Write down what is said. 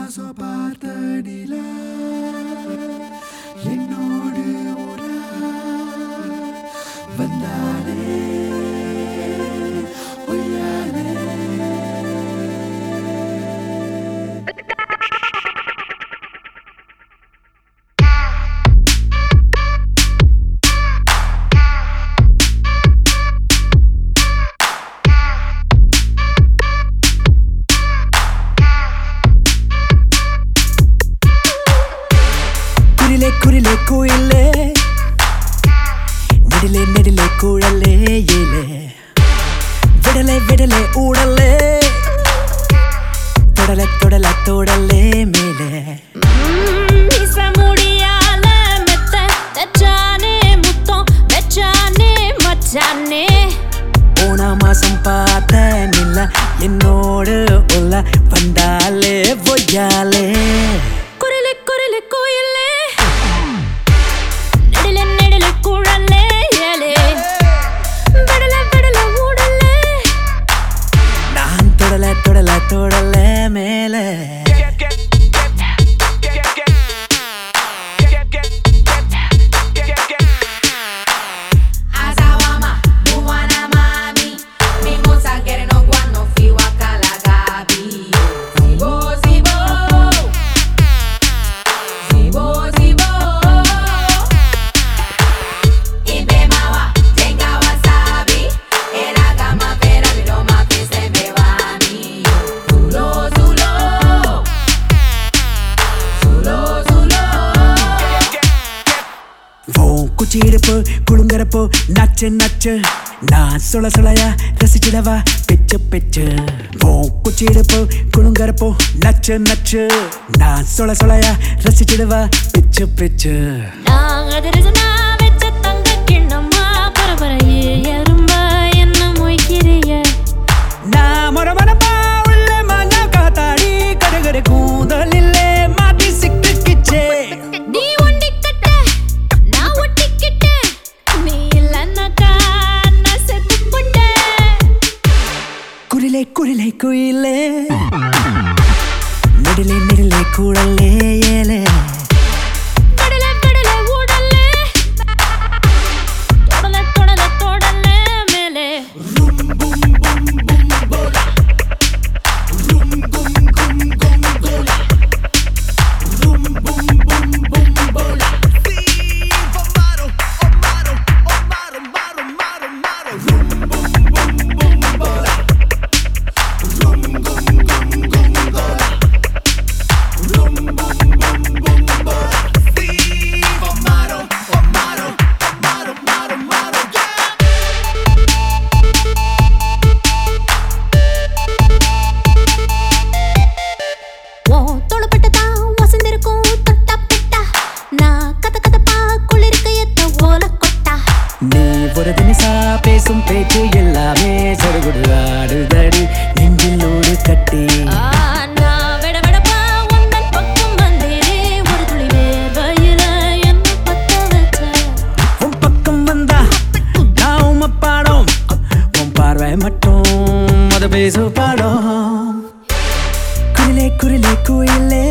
மாசம் பார்த்த நிலா என்னோடு உலா வந்தாலே ஒய்யாலே കുരിലെ കുരിലെ കുയിലേ നെടിലെ നെടിലെ കുഴലേ ഏലേ വിടലെ വിടലെ ഊടലേ தொடல தொடல தொடலே மேலே வீச முடியால மெத்த தச்சானே முத்தம் வெச்சானே மச்சானே போன மாசம் பார்த்த நில்ல என்னோடு உள்ள வந்தாலே பொய்யாலே குரலு குரலு கோயிலே நெடில நெடில குழலே ஏலே விடல விடல ஊடலே நான் தொடல தொடல தொடல மேலே Azawama, Buwana mami, Mimosa querendo guano, fiwa kalagabi. Zibo, zibo, zibo, zibo. Ibe mawa, tenga wasabi, era gama pera viroma que se me va mi. Zulo, zulo, zulo, zulo. ஓ குச்சி இடுப்பு குழுங்கறப்போ நச்சு நச்சு நான் சுள சுளையா ரசிச்சிடவா பெச்சு பெச்சு ஓ குச்சி இடுப்பு குழுங்கறப்போ நச்சு நச்சு நான் சுள சுளையா ரசிச்சிடவா பிச்சு பிச்சு நான் அதிரசனா வெச்ச தங்க கிண்ணமா பரபரையே எறும்ப என்ன மொய்க்கிறிய நான் மொரமரப்பா உள்ள மஞ்சா காத்தாடி கடுகடு கூந்தலில்லே மாட்டி சிக்கிச்சே நீ ஒண்டிக்கிட்ட நான் ஒட்டிக்கிட்ட நீ இல்லைன்னாக்கா நான் செத்து போட்டேன் குரிலே குரிலே குயிலே நெடிலே நெடிலே கூடலே ஏலே கடல கடல ஊடலே தொடல தொடல தொடலே மேலே ஓ தொழுப்பட்டு தான் வசந்திருக்கும் தொட்டா பெட்டா நான் கத கதப்பா குளிர்க்க எத்த ஓல கொட்டா நீ ஒரு தினசா பேசும் பேச்சு எல்லாமே சடுகுடு ஆடுதடி நெஞ்சிலோடு கட்டி ஆ, நான் விட விடப்பா உந்தன் பக்கம் வந்தேனே ஒரு துளி வேர்வையில என்ன பத்த வச்ச உன் பக்கம் வந்தா நான் உம்ம பாடம் உன் பார்வை மட்டும் அது பேசு பாடம் குரிலே குரிலே குயிலே